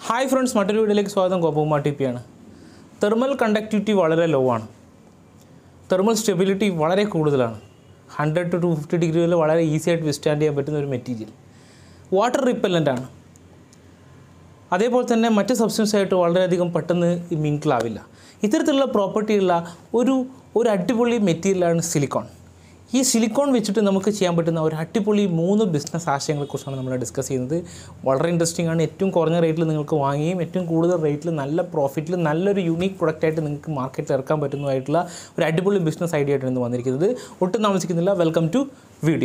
hi friends മറ്റൊരു വീഡിയോയിലേക്ക് സ്വാഗതം ഗോപകുമാർ ടി പിയാണ് തെർമൽ കണ്ടക്ടിവിറ്റി വളരെ ലോ ആണ് തെർമൽ സ്റ്റെബിലിറ്റി വളരെ കൂടുതലാണ് hundred to two fifty degree വരെ വളരെ ഈസി ആയിട്ട് വിസ്റ്റാൻഡ് ചെയ്യാൻ പറ്റുന്ന ഒരു മെറ്റീരിയൽ വാട്ടർ റിപ്പല്ലൻ്റ് ആണ് അതേപോലെ തന്നെ മറ്റ് സബ്സ്റ്റൻസ് ആയിട്ട് വളരെയധികം പെട്ടെന്ന് മിങ്കിൾ ആവില്ല ഇത്തരത്തിലുള്ള പ്രോപ്പർട്ടിയുള്ള ഒരു ഒരു അടിപൊളി മെറ്റീരിയലാണ് സിലിക്കോൺ ഈ സിലിക്കോൺ വെച്ചിട്ട് നമുക്ക് ചെയ്യാൻ പറ്റുന്ന ഒരു അടിപൊളി മൂന്ന് ബിസിനസ് ആശയങ്ങളെക്കുറിച്ചാണ് നമ്മൾ ഡിസ്കസ് ചെയ്യുന്നത് വളരെ ഇൻട്രസ്റ്റിംഗ് ആണ് ഏറ്റവും കുറഞ്ഞ റേറ്റിൽ നിങ്ങൾക്ക് വാങ്ങുകയും ഏറ്റവും കൂടുതൽ റേറ്റിൽ നല്ല പ്രോഫിറ്റിൽ നല്ലൊരു യൂണീക്ക് പ്രൊഡക്റ്റായിട്ട് നിങ്ങൾക്ക് മാർക്കറ്റിൽ ഇറക്കാൻ പറ്റുന്നതായിട്ടുള്ള ഒരു അടിപൊളി ബിസിനസ് ഐഡിയ ആയിട്ടാണ് ഇന്ന് വന്നിരിക്കുന്നത് ഒട്ടും താമസിക്കുന്നില്ല welcome to video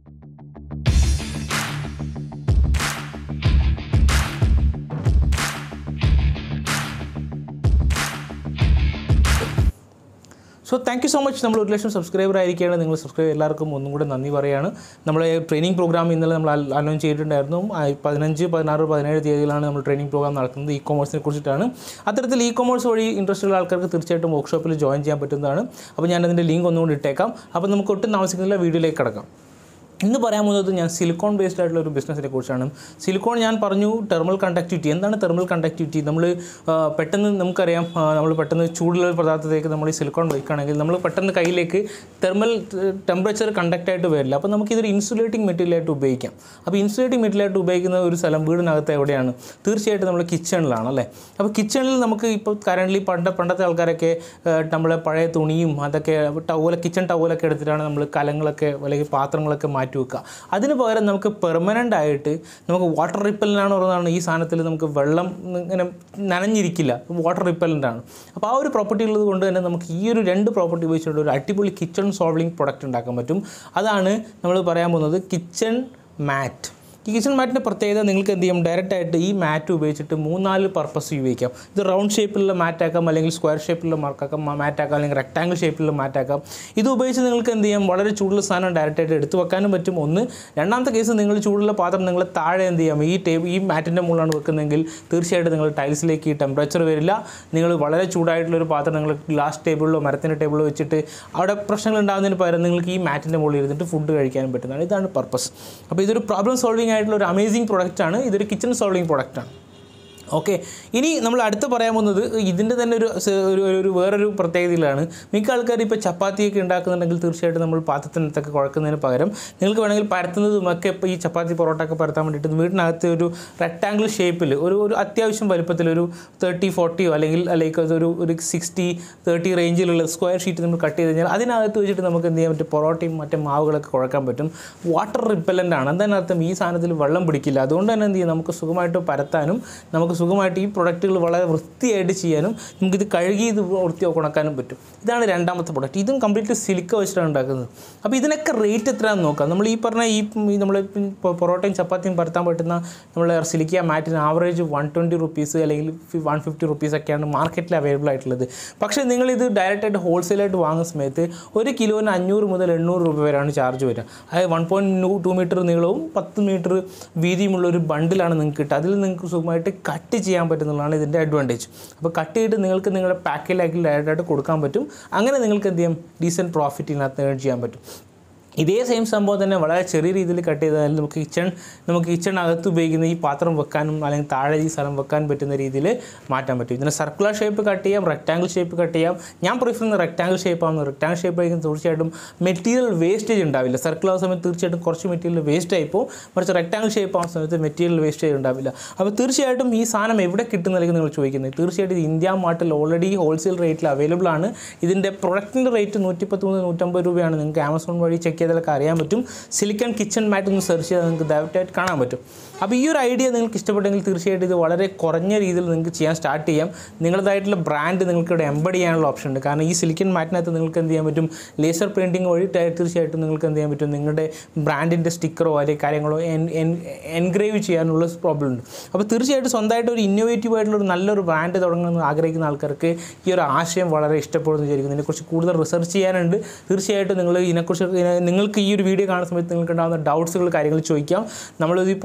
so thank you so much നമ്മൾ ഒരു ലക്ഷം സബ്സ്ക്രൈബർ ആയിരിക്കുകയാണ് നിങ്ങൾ സബ്സ്ക്രൈബ് എല്ലാവർക്കും ഒന്നും കൂടെ നന്ദി പറയുകയാണ് നമ്മളെ ട്രെയിനിങ് പ്രോഗ്രാം ഇന്നലെ നമ്മൾ അനൗൺസ് ചെയ്തിട്ടുണ്ടായിരുന്നു ആ, പതിനഞ്ച് പതിനാറ് പതിനേഴ് തീയതിയിലാണ് നമ്മൾ ട്രെയിനിങ് പ്രോഗ്രാം നടക്കുന്നത് ഇ കോമേഴ്സിനെ കുറിച്ചിട്ടാണ് അത്തരത്തിൽ ഇ കോമേഴ്സ് വഴി ഇൻട്രസ്റ്റ് ഉള്ള ആൾക്കാർക്ക് തീർച്ചയായിട്ടും വർക്ക്ഷോപ്പിൽ ജോയിൻ ചെയ്യാൻ പറ്റുന്നതാണ് അപ്പോൾ ഞാൻ അതിൻ്റെ ലിങ്ക് ഒന്നുകൂടി ഇട്ടേക്കാം അപ്പോൾ നമുക്ക് ഒട്ടും താമസിക്കുന്നില്ല വീഡിയോയിലേക്ക് കിടക്കാം ഇന്ന് പറയാൻ പോകുന്നത് ഞാൻ സിലിക്കോൺ ബേസ്ഡ് ആയിട്ടുള്ള ഒരു ബിസിനസ്സിനെ കുറിച്ചാണ് സിലിക്കോൺ ഞാൻ പറഞ്ഞു തെർമൽ കണ്ടക്ടിവിറ്റി എന്താണ് തെർമൽ കണ്ടക്ടിവിറ്റി നമ്മൾ ആ, പെട്ടെന്ന് നമുക്കറിയാം ആ, നമ്മൾ പെട്ടെന്ന് ചൂടുള്ള ഒരു പദാർത്ഥത്തിലേക്ക് നമ്മൾ ഈ സിലിക്കോൺ വയ്ക്കുകയാണെങ്കിൽ നമ്മൾ പെട്ടെന്ന് കയ്യിലേക്ക് തെർമൽ ടെമ്പറേച്ചർ കണ്ടക്ട് ആയിട്ട് വരില്ല അപ്പോൾ നമുക്കിതൊരു ഇൻസുലേറ്റിംഗ് മെറ്റീരിയൽ ആയിട്ട് ഉപയോഗിക്കാം അപ്പോൾ ഇൻസുലേറ്റിംഗ് മെറ്റീരിയൽ ആയിട്ട് ഉപയോഗിക്കുന്ന ഒരു സ്ഥലം വീടിനകത്ത് എവിടെയാണ് തീർച്ചയായിട്ടും നമ്മൾ കിച്ചണിലാണ് അല്ലേ അപ്പോൾ കിച്ചണിൽ നമുക്ക് ഇപ്പോൾ കറൻ്റ്ലി പണ്ട പണ്ടത്തെ ആൾക്കാരൊക്കെ ആ, നമ്മളെ പഴയ തുണിയും അതൊക്കെ ടവല കിച്ചൺ ടവലൊക്കെ എടുത്തിട്ടാണ് നമ്മൾ കലങ്ങളൊക്കെ അല്ലെങ്കിൽ പാത്രങ്ങളൊക്കെ മാറ്റി വെക്കുക അതിന് പകരം നമുക്ക് പെർമനൻ്റ് ആയിട്ട് നമുക്ക് വാട്ടർ റിപ്പല്ലൻ്റാണ് പറയുന്നതാണ് ഈ സാധനത്തിൽ നമുക്ക് വെള്ളം ഇങ്ങനെ നനഞ്ഞിരിക്കില്ല വാട്ടർ റിപ്പല്ലൻ്റ് ആണ് അപ്പോൾ ആ ഒരു പ്രോപ്പർട്ടി ഉള്ളത് കൊണ്ട് തന്നെ നമുക്ക് ഈ ഒരു രണ്ട് പ്രോപ്പർട്ടി ഉപയോഗിച്ചുകൊണ്ട് ഒരു അടിപൊളി കിച്ചൺ സോൾവിങ് പ്രൊഡക്റ്റ് ഉണ്ടാക്കാൻ പറ്റും അതാണ് നമ്മൾ പറയാൻ പോകുന്നത് കിച്ചൺ മാറ്റ് ഈ കിച്ചൺ മാറ്റിൻ്റെ പ്രത്യേകത നിങ്ങൾക്ക് എന്ത് ചെയ്യും ഡയറക്റ്റ് ആയിട്ട് ഈ മാറ്റ് ഉപയോഗിച്ചിട്ട് മൂന്നാല് പർപ്പസ് ഉപയോഗിക്കാം ഇത് റൗണ്ട് ഷേപ്പിലുള്ള മാറ്റാക്കാം അല്ലെങ്കിൽ സ്ക്വയർ ഷേപ്പിലുള്ള മാർക്കാക്കാം മാറ്റാക്കാം അല്ലെങ്കിൽ റെക്ടാങ്കിൾ ഷേപ്പിലുള്ള മാറ്റാക്കാം ഇത് ഉപയോഗിച്ച് നിങ്ങൾക്ക് എന്ത് ചെയ്യാം വളരെ ചൂടുള്ള സാധനം ഡയറക്റ്റ് ആയിട്ട് എടുത്തു വെക്കാനും പറ്റും ഒന്ന് രണ്ടാമത്തെ കേസ് നിങ്ങൾ ചൂടുള്ള പാത്രം നിങ്ങൾ താഴെ എന്ത് ചെയ്യാം ഈ ടേബിൾ ഈ മാറ്റിൻ്റെ മുകളിലാണ് വെക്കുന്നതെങ്കിൽ തീർച്ചയായിട്ടും നിങ്ങൾ ടൈൽസിലേക്ക് ഈ ടെമ്പറേച്ചർ വരില്ല നിങ്ങൾ വളരെ ചൂടായിട്ടുള്ള ഒരു പാത്രം നിങ്ങൾ ഗ്ലാസ് ടേബിളിലോ മരത്തിൻ്റെ ടേബിളിലോ വെച്ചിട്ട് അവിടെ പ്രശ്നങ്ങൾ ഉണ്ടാകുന്നതിന് പകരം നിങ്ങൾക്ക് ഈ മാറ്റിൻ്റെ മുകളിൽ ഇരുന്നിട്ട് ഫുഡ് കഴിക്കാനും പറ്റുന്നതാണ് ഇതാണ് പർപ്പസ് അപ്പോൾ ഇതൊരു പ്രോബ്ലം സോൾവിങ് ആയിട്ടുള്ള ഒരു അമേസിങ് പ്രൊഡക്റ്റാണ് ഇതൊരു കിച്ചൺ സോൾവിങ് പ്രൊഡക്റ്റാണ് ഓക്കെ ഇനി നമ്മൾ അടുത്ത് പറയാൻ പോകുന്നത് ഇതിൻ്റെ തന്നെ ഒരു സ- ഒരു ഒരു- ഒരു വേറൊരു പ്രത്യേകതയിലാണ് മിക്ക ആൾക്കാർ ഇപ്പോൾ ചപ്പാത്തിയൊക്കെ ഉണ്ടാക്കുന്നുണ്ടെങ്കിൽ തീർച്ചയായിട്ടും നമ്മൾ പാത്രത്തിനകത്തൊക്കെ കുഴക്കുന്നതിന് പകരം നിങ്ങൾക്ക് വേണമെങ്കിൽ പരത്തുന്നതും ഒക്കെ ഇപ്പോൾ ഈ ചപ്പാത്തി പൊറോട്ട ഒക്കെ പരത്താൻ വേണ്ടിയിട്ട് വീടിനകത്ത് ഒരു റെക്ടാങ്കിൾ ഷേപ്പിൽ ഒരു ഒരു അത്യാവശ്യം വലുപ്പത്തിൽ ഒരു തേർട്ടി ഫോർട്ടിയോ അല്ലെങ്കിൽ അല്ലെങ്കിൽ അതൊരു ഒരു സിക്സ്റ്റി തേർട്ടി റേഞ്ചിലുള്ള സ്ക്വയർ ഷീറ്റ് നമ്മൾ കട്ട് ചെയ്ത് കഴിഞ്ഞാൽ അതിനകത്ത് വെച്ചിട്ട് നമുക്ക് എന്ത് ചെയ്യാൻ പറ്റും പൊറോട്ടയും മറ്റേ മാവുകളൊക്കെ കുഴക്കാൻ പറ്റും വാട്ടർ റിപ്പല്ലൻ്റ് ആണ് അതിനർത്ഥം ഈ സാധനത്തിൽ വെള്ളം പിടിക്കില്ല അതുകൊണ്ട് തന്നെ എന്ത് ചെയ്യും നമുക്ക് സുഖമായിട്ട് പരത്താനും നമുക്ക് സുഖമായിട്ട് ഈ പ്രൊഡക്റ്റുകൾ വളരെ വൃത്തിയായിട്ട് ചെയ്യാനും നമുക്കിത് കഴുകി ഇത് വൃത്തി ഉണക്കാനും പറ്റും ഇതാണ് രണ്ടാമത്തെ പ്രൊഡക്റ്റ് ഇതും കംപ്ലീറ്റ്ലി സിലിക്ക വെച്ചിട്ടാണ് ഉണ്ടാക്കുന്നത് അപ്പോൾ ഇതിനൊക്കെ റേറ്റ് എത്രയാണെന്ന് നോക്കാം നമ്മൾ ഈ പറഞ്ഞ ഈ നമ്മൾ പൊറോട്ടയും ചപ്പാത്തിയും പരത്താൻ പറ്റുന്ന നമ്മൾ സിലിക്ക മാറ്റിന് ആവറേജ് വൺ ട്വൻറ്റി റുപ്പീസ് അല്ലെങ്കിൽ വൺ ഫിഫ്റ്റി റുപ്പീസ് ഒക്കെയാണ് മാർക്കറ്റിൽ അവൈലബിൾ ആയിട്ടുള്ളത് പക്ഷേ നിങ്ങളിത് ഡയറക്റ്റായിട്ട് ഹോൾസെയിലായിട്ട് വാങ്ങുന്ന സമയത്ത് ഒരു കിലോന് അഞ്ഞൂറ് മുതൽ എണ്ണൂറ് രൂപ വരെയാണ് ചാർജ് വരിക അതായത് വൺ പോയിൻറ്റ് ടു മീറ്റർ നീളവും പത്ത് മീറ്റർ വീതിയുമുള്ള ഒരു ബണ്ടിലാണ് നിങ്ങൾക്ക് കിട്ടുക അതിൽ നിങ്ങൾക്ക് സുഖമായിട്ട് കട്ട് ചെയ്യാൻ പറ്റുന്നതാണ് ഇതിൻ്റെ അഡ്വാൻറ്റേജ് അപ്പോൾ കട്ട് ചെയ്തിട്ട് നിങ്ങൾക്ക് നിങ്ങളുടെ പാക്കിലാക്കി ഡയറക്റ്റായിട്ട് കൊടുക്കാൻ പറ്റും അങ്ങനെ നിങ്ങൾക്ക് എന്ത് ചെയ്യാം ഡീസൻറ്റ് പ്രോഫിറ്റ് ഇതിനകത്ത് ഏൺ ചെയ്യാൻ പറ്റും ഇതേ സെയിം സംഭവം തന്നെ വളരെ ചെറിയ രീതിയിൽ കട്ട് ചെയ്താൽ നമുക്ക് കിച്ചൺ നമുക്ക് കിച്ചണിനകത്ത് ഉപയോഗിക്കുന്ന ഈ പാത്രം വെക്കാനും അല്ലെങ്കിൽ താഴെ ഈ സ്ഥലം വെക്കാൻ പറ്റുന്ന രീതിയിൽ മാറ്റാൻ പറ്റും ഇതിന് സർക്കുലർ ഷേപ്പ് കട്ട് ചെയ്യാം റെക്ടാങ്കിൾ ഷേപ്പ് കട്ട് ചെയ്യാം ഞാൻ പ്രിഫർ ചെയ്യുന്ന റെക്ടാങ്കിൾ ഷേപ്പാണ് റെക്ടാങ്കിൾ ഷേപ്പ് ആയിരിക്കും തീർച്ചയായിട്ടും മെറ്റീരിയൽ വേസ്റ്റേജ് ഉണ്ടാവില്ല സർക്കുലർ സമയത്ത് തീർച്ചയായിട്ടും കുറച്ച് മെറ്റീരിയൽ വേസ്റ്റ് ആയിപ്പോൾ മറിച്ച് റെക്ടാങ്കിൾ ഷേപ്പ് ആവുന്ന സമയത്ത് മെറ്റീരിയൽ വേസ്റ്റേജ് ഉണ്ടാവില്ല അപ്പോൾ തീർച്ചയായിട്ടും ഈ സാധനം എവിടെ കിട്ടുന്നതായിരിക്കും നിങ്ങൾ ചോദിക്കുന്നത് തീർച്ചയായിട്ടും ഇത് ഇന്ത്യ മാർട്ടിൽ ഓൾറെഡി ഹോൾസെയിൽ റേറ്റിൽ അവൈലബിൾ ആണ് ഇതിൻ്റെ പ്രൊഡക്റ്റിൻ്റെ റേറ്റ് നൂറ്റിപ്പത്ത് മൂന്ന് നൂറ്റമ്പത് രൂപയാണ് നിങ്ങൾക്ക് ആമസോൺ വഴി ചെക്ക് ചെയ്താലൊക്കെ അറിയാൻ പറ്റും സിലിക്കൺ കിച്ചൺ മാറ്റ് ഒന്ന് സെർച്ച് ചെയ്താൽ നിങ്ങൾക്ക് ഡയറക്റ്റായിട്ട് കാണാൻ പറ്റും അപ്പോൾ ഈ ഒരു ഐഡിയ നിങ്ങൾക്ക് ഇഷ്ടപ്പെട്ടെങ്കിൽ തീർച്ചയായിട്ടും ഇത് വളരെ കുറഞ്ഞ രീതിയിൽ നിങ്ങൾക്ക് ചെയ്യാൻ സ്റ്റാർട്ട് ചെയ്യാം നിങ്ങളുടേതായിട്ടുള്ള ബ്രാൻഡ് നിങ്ങൾക്ക് ഇവിടെ എംബഡ് ചെയ്യാനുള്ള ഓപ്ഷൻ ഉണ്ട് കാരണം ഈ സിലിക്കൺ മാറ്റിനകത്ത് നിങ്ങൾക്ക് എന്ത് ചെയ്യാൻ പറ്റും ലേസർ പ്രിൻറ്റിംഗ് വഴി ട- തീർച്ചയായിട്ടും നിങ്ങൾക്ക് എന്ത് ചെയ്യാൻ പറ്റും നിങ്ങളുടെ ബ്രാൻഡിൻ്റെ സ്റ്റിക്കറോ അല്ലെങ്കിൽ കാര്യങ്ങളോ എൻഗ്രേവ് ചെയ്യാനുള്ള പ്രോബ്ലം ഉണ്ട് അപ്പോൾ തീർച്ചയായിട്ടും സ്വന്തമായിട്ട് ഒരു ഇന്നോവേറ്റീവ് ആയിട്ടുള്ള ഒരു നല്ലൊരു ബ്രാൻഡ് തുടങ്ങണമെന്ന് ആഗ്രഹിക്കുന്ന ആൾക്കാർക്ക് ഈ ഒരു ആശയം വളരെ ഇഷ്ടപ്പെടുന്നു വിചാരിക്കുന്നു ഇതിനെക്കുറിച്ച് കൂടുതൽ റിസർച്ച് ചെയ്യാനുണ്ട് തീർച്ചയായിട്ടും നിങ്ങൾ ഇതിനെക്കുറിച്ച് ഇതിനെ- നിങ്ങൾക്ക് ഈ ഒരു വീഡിയോ കാണുന്ന സമയത്ത് നിങ്ങൾക്ക് ഉണ്ടാകുന്ന ഡൗട്ട്സുകൾ കാര്യങ്ങൾ ചോദിക്കാം നമ്മൾ ഈ പ്രൊഡക്റ്റ്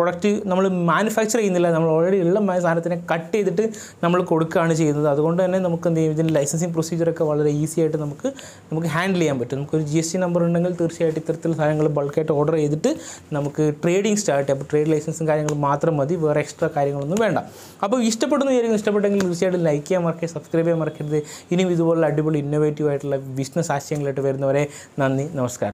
നമ്മൾ മാനുഫാക്ചർ ചെയ്യുന്നില്ല നമ്മൾ ഓൾറെഡി ഉള്ള മ- സാധനത്തിനെ കട്ട് ചെയ്തിട്ട് നമ്മൾ കൊടുക്കുകയാണ് ചെയ്യുന്നത് അതുകൊണ്ട് തന്നെ നമുക്ക് എന്ത് ചെയ്യും ഇതിൻ്റെ ലൈസൻസിങ് പ്രൊസീജിയറൊക്കെ വളരെ ഈസി ആയിട്ട് നമുക്ക് നമുക്ക് ഹാൻഡിൽ ചെയ്യാൻ പറ്റും നമുക്കൊരു ജി എസ് ടി നമ്പർ ഉണ്ടെങ്കിൽ തീർച്ചയായിട്ടും ഇത്തരത്തിലുള്ള സാധനങ്ങൾ ബൾക്കായിട്ട് ഓർഡർ ചെയ്തിട്ട് നമുക്ക് ട്രേഡിംഗ് സ്റ്റാർട്ട് ചെയ്യാം അപ്പോൾ ട്രേഡ് ലൈസൻസും കാര്യങ്ങളും മാത്രം മതി വേറെ എക്സ്ട്രാ കാര്യങ്ങളൊന്നും വേണ്ട അപ്പോൾ ഇഷ്ടപ്പെടുന്ന വിചാരിക്കും ഇഷ്ടപ്പെട്ടെങ്കിൽ തീർച്ചയായിട്ടും ലൈക്ക് ചെയ്യാൻ മറക്കരുത് സബ്സ്ക്രൈബ് ചെയ്യാൻ മറക്കരുത് ഇനിയും ഇതുപോലുള്ള അടിപൊളി ഇന്നോവേറ്റീവ് ആയിട്ടുള്ള ബിസിനസ് ആശയങ്ങളായിട്ട് വരുന്നവരെ നന്ദി നമസ്കാരം